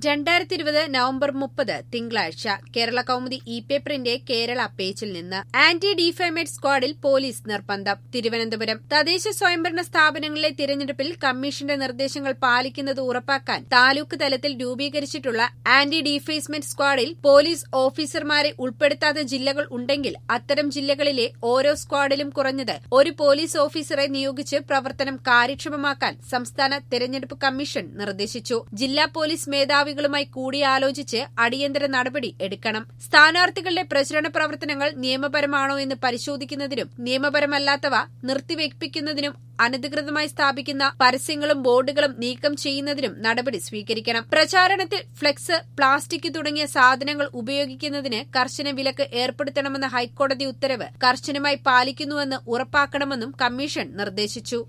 രണ്ടായിരത്തി ഇരുപത് നവംബർ മുപ്പത് തിങ്കളാഴ്ച കേരള കൗമുദി ഇ പേപ്പറിന്റെ കേരള പേജിൽ നിന്ന് ആന്റി ഡിഫൈമേറ്റ് സ്ക്വാഡിൽ പോലീസ് നിർബന്ധം തിരുവനന്തപുരം തദ്ദേശ സ്വയംഭരണ സ്ഥാപനങ്ങളിലെ തിരഞ്ഞെടുപ്പിൽ കമ്മീഷന്റെ നിർദ്ദേശങ്ങൾ പാലിക്കുന്നത് ഉറപ്പാക്കാൻ താലൂക്ക് തലത്തിൽ രൂപീകരിച്ചിട്ടുള്ള ആന്റി ഡിഫേസ്മെന്റ് സ്ക്വാഡിൽ പോലീസ് ഓഫീസർമാരെ ഉൾപ്പെടുത്താത്ത ജില്ലകൾ ഉണ്ടെങ്കിൽ അത്തരം ജില്ലകളിലെ ഓരോ സ്ക്വാഡിലും കുറഞ്ഞത് ഒരു പോലീസ് ഓഫീസറെ നിയോഗിച്ച് പ്രവർത്തനം കാര്യക്ഷമമാക്കാൻ സംസ്ഥാന തെരഞ്ഞെടുപ്പ് കമ്മീഷൻ നിർദ്ദേശിച്ചു ജില്ലാ പോലീസ് മേധാവികളുമായി കൂടിയാലോചിച്ച് അടിയന്തര നടപടി എടുക്കണം സ്ഥാനാർത്ഥികളുടെ പ്രചരണ പ്രവർത്തനങ്ങൾ നിയമപരമാണോ എന്ന് പരിശോധിക്കുന്നതിനും നിയമപരമല്ലാത്തവ നിർത്തിവെപ്പിക്കുന്നതിനും അനധികൃതമായി സ്ഥാപിക്കുന്ന പരസ്യങ്ങളും ബോർഡുകളും നീക്കം ചെയ്യുന്നതിനും നടപടി സ്വീകരിക്കണം പ്രചാരണത്തിൽ ഫ്ലെക്സ് പ്ലാസ്റ്റിക് തുടങ്ങിയ സാധനങ്ങൾ ഉപയോഗിക്കുന്നതിന് കർശന വിലക്ക് ഏർപ്പെടുത്തണമെന്ന ഹൈക്കോടതി ഉത്തരവ് കർശനമായി പാലിക്കുന്നുവെന്ന് ഉറപ്പാക്കണമെന്നും കമ്മീഷൻ നിർദ്ദേശിച്ചു